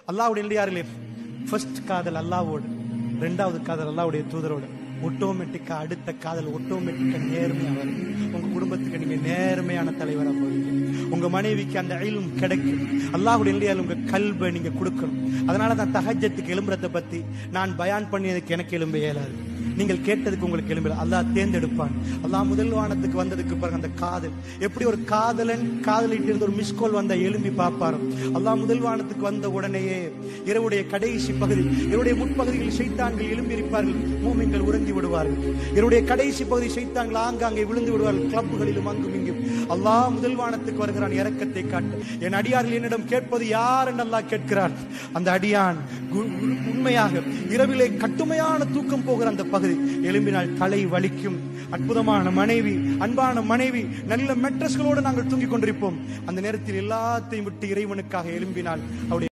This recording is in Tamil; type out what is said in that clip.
அல்லாவுடைய இல்லையாரிலே ஃபர்ஸ்ட் காதல் அல்லாவோடு ரெண்டாவது காதல் அல்லாவுடைய தூதரோடு ஆட்டோமேட்டிக்கா அடுத்த காதல் ஆட்டோமேட்டிக்கா நேர்மையா வரும் உங்க குடும்பத்துக்கு நீங்க நேர்மையான தலைவரா போவீங்க உங்க மனைவிக்கு அந்த அயிலும் கிடைக்கும் அல்லாஹுடைய இல்லையால் உங்க கல்வை நீங்க கொடுக்கணும் அதனால தான் தஹஜத்துக்கு எழும்புறதை பத்தி நான் பயான் பண்ணியதுக்கு எனக்கு எழும்ப இயலாது நீங்கள் கேட்டதுக்கு உங்களுக்கு எழும்பல அல்லாஹ் தேர்ந்தெடுப்பான் அல்லாஹ் முதல் வானத்துக்கு வந்ததுக்கு பிறகு அந்த காதல் எப்படி ஒரு காதலன் காதலிட்டு இருந்து ஒரு மிஸ்கோல் வந்த எழும்பி பார்ப்பாரோ அல்லாஹ் முதல் வானத்துக்கு வந்த உடனேயே இரவுடைய கடைசி பகுதி இரவுடைய முற்பகுதியில் சைத்தான்கள் எழும்பி இருப்பார்கள் மூமின்கள் உறங்கி விடுவார்கள் இரவுடைய கடைசி பகுதி சைத்தான்கள் ஆங்காங்கே விழுந்து விடுவார்கள் கிளப்புகளிலும் அங்கும் இங்கும் அல்லாஹ் முதல் வானத்துக்கு வருகிறான் இரக்கத்தை காட்டு என் அடியார்கள் என்னிடம் கேட்பது யார் என்று அல்லாஹ் கேட்கிறான் அந்த அடியான் கு- கு- உண்மையாக இரவிலே கட்டுமையான தூக்கம் போகிற அந்த பகுதி எலும்பினால் தலை வலிக்கும் அற்புதமான மனைவி அன்பான மனைவி நல்ல மெட்ரஸ்களோடு நாங்கள் தூங்கிக் கொண்டிருப்போம் அந்த நேரத்தில் எல்லாத்தையும் விட்டு இறைவனுக்காக எழும்பினால் அவருடைய